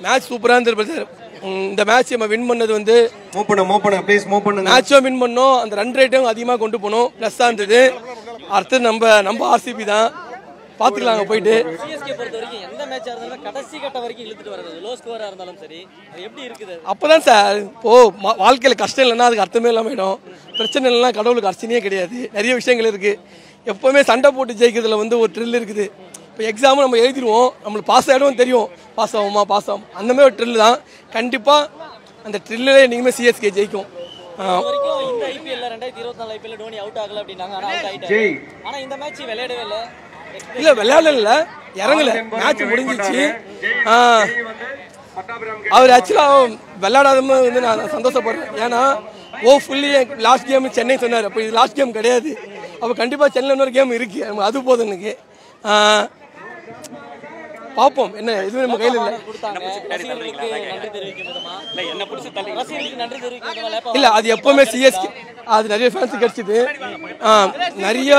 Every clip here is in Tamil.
மேட்ச் சூப்பராக இருந்திருப்பது சார் ம், இந்த மேட்ச் நம்ம வின் பண்ணது வந்து மூவ் பண்ணு மூவ் பண்ணு ப்ளீஸ் மூவ் பண்ணுங்க மேட்சும் வின் பண்ணோம் அந்த ரன் ரேட்டும் அதிகமாக கொண்டு போனோம் ப்ளஸ்ஸாக இருந்தது அடுத்து நம்ம நம்ம ஆர்சிபி தான் பார்த்துக்கலாம் அங்கே போயிட்டு சிஎஸ்கே பொறுத்த வரைக்கும் எந்த மேட்சா இருந்தாலும் கடைசி கட்ட வரைக்கும் இழுத்துட்டு வர்றது லோ ஸ்கோரா இருந்தாலும் சரி அது எப்படி இருக்குது அது? அப்பதான் சார் இப்போ ம- வாழ்க்கையில கஷ்டம் இல்லைன்னா அதுக்கு அர்த்தமே இல்லாம போயிடும் பிரச்சனை இல்லைன்னா கடவுளுக்கு அர்ச்சனையே கிடையாது நிறைய விஷயங்கள் இருக்கு எப்பவுமே சண்டை போட்டு ஜெயிக்கிறதுல வந்து ஒரு த்ரில் இருக்குது இப்போ எக்ஸாமும் நம்ம எழுதிடுவோம் நம்மளுக்கு பாஸ் ஆகிடும் தெரியும் பாஸ் ஆகுமா பாஸ் ஆகும் அந்த மாதிரி ஒரு ட்ரில் தான் கண்டிப்பாக அந்த ட்ரில்லே நீங்களுமே சிஎஸ்கே ஜெயிக்கும் ஆ, இது வரைக்கும் இந்த ஐபிஎல்ல ரெண்டாயிரத்தி இருபத்தி நாலு ஐபிஎல்ல டோனி அவுட் ஆகல அப்படின்னாங்க ஆனா அவுட் ஆயிட்டாரு ஜெய் ஆனா இந்த மேட்ச் விளையாடவே இல்ல இல்ல விளையாடல இறங்கல மேட்ச் முடிஞ்சிச்சு ஆ, அவர் ஆக்சுவலாக விளையாடாதம வந்து நான் சந்தோஷப்படுறேன் ஏன்னா ஓ ஃபுல்லி லாஸ்ட் கேம் சென்னை சொன்னார் அப்போ இது லாஸ்ட் கேம் கிடையாது அப்போ கண்டிப்பாக சென்னையில் இன்னொரு கேம் இருக்கு நமக்கு அது போதும் எனக்கு ஆ, பார்ப்போம் என்ன எதுவும் நம்ம கையில் இல்லை கொடுத்தாங்க ரசிகர்களுக்கு நன்றி தெரிவிக்கும் விதமா இல்ல என்ன பிடிச்சி தள்ளி ரசிகர்களுக்கு நன்றி தெரிவிக்கும் விதமா லேப்பா இல்லை அது எப்போவுமே சிஎஸ்கே அது நிறைய ஃபேன்ஸ் கிடச்சிது நிறைய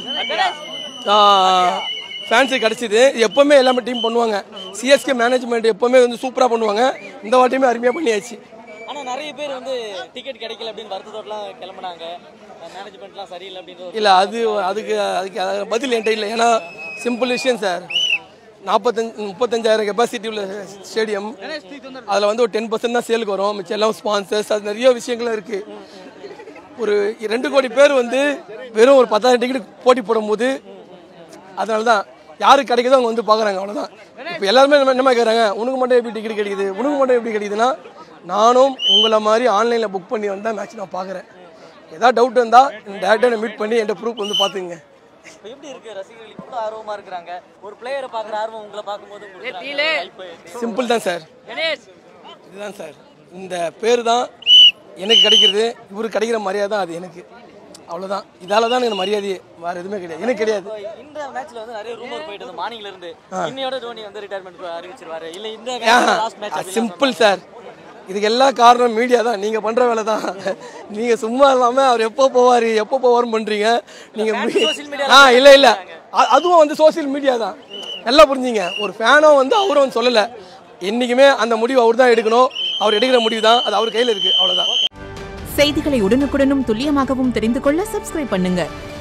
ஃபேன்ஸு கிடச்சிது எப்போவுமே எல்லாமே டீம் பண்ணுவாங்க சிஎஸ்கே மேனேஜ்மெண்ட் எப்போவுமே வந்து சூப்பராக பண்ணுவாங்க இந்த வாட்டியுமே அருமையாக பண்ணியாச்சு ஆனா நிறைய பேர் வந்து டிக்கெட் கிடைக்கல அப்படின்னு வருத்தத்தோடலாம் கிளம்புனாங்க மேனேஜ்மெண்ட்லாம் சரியில்லை அப்படின்ற ஒரு இல்லை அது அதுக்கு அதுக்கு அது பதில் என்கிட்ட இல்லை ஏன்னா சிம்பிள் விஷயம் சார் நாற்பத்தஞ்சு முப்பத்தஞ்சாயிரம் கெப்பாசிட்டி உள்ள ஸ்டேடியம் அதில் வந்து ஒரு டென் பர்சன்ட் தான் சேலுக்கு வரும் மிச்சம் எல்லாம் ஸ்பான்சர்ஸ் அது நிறைய விஷயங்களும் இருக்குது ஒரு ரெண்டு கோடி பேர் வந்து வெறும் ஒரு பத்தாயிரம் டிக்கெட் போட்டி போடும்போது அதனால தான் யாருக்கு கிடைக்குதோ அவங்க வந்து பார்க்குறாங்க அவ்வளோதான் இப்போ எல்லாருமே என்ன என்ன கேட்குறாங்க உனக்கு மட்டும் எப்படி டிக்கெட் கிடைக்குது உனக்கு மட்டும் எப்படி கிடைக்குதுன்னா நானும் உங்களை மாதிரி ஆன்லைனில் புக் பண்ணி வந்தால் மேட்ச் நான் பார்க்குறேன் ஏதாவது டவுட் இருந்தால் டேரெக்டாக நான் மீட் பண்ணி என்கிட்ட ப்ரூஃப் வந்து பார்த்துங்க இப்ப எப்படி இருக்கு ரசிகர்கள் இவ்வளவு ஆர்வமா இருக்கிறாங்க ஒரு பிளேயரை பாக்குற ஆர்வம் உங்களை பார்க்கும்போது உங்களுக்கு சிம்பிள் தான் சார் இதுதான் சார் இந்த பேர் தான் எனக்கு கிடைக்கிறது இவருக்கு கிடைக்கிற மரியாதை தான் அது எனக்கு அவ்வளோதான் இதால தான் எனக்கு மரியாதையே வேறு எதுவுமே கிடையாது எனக்கு கிடையாது இந்த மேட்ச்ல வந்து நிறைய ரூமர் போயிட்டு இருந்து மார்னிங்ல இருந்து இன்னையோட தோனி வந்து ரிட்டையர்மெண்ட் அறிவிச்சிருவாரு இல்ல இந்த லாஸ்ட் மேட்ச் சிம்பிள் சார் இதுக்கு எல்லா காரணம் மீடியா தான் நீங்கள் பண்ணுற வேலை தான் நீங்கள் சும்மா இல்லாமல் அவர் எப்போ போவார் எப்போ போவார்னு பண்ணுறீங்க நீங்கள் ஆ இல்லை இல்லை அதுவும் வந்து சோஷியல் மீடியா தான் நல்லா புரிஞ்சுங்க ஒரு ஃபேனும் வந்து அவரும் வந்து சொல்லலை என்றைக்குமே அந்த முடிவு அவர் தான் எடுக்கணும் அவர் எடுக்கிற முடிவு தான் அது அவர் கையில் இருக்குது அவ்வளோதான் செய்திகளை உடனுக்குடனும் துல்லியமாகவும் தெரிந்து கொள்ள சப்ஸ்கிரைப் பண்ணுங்க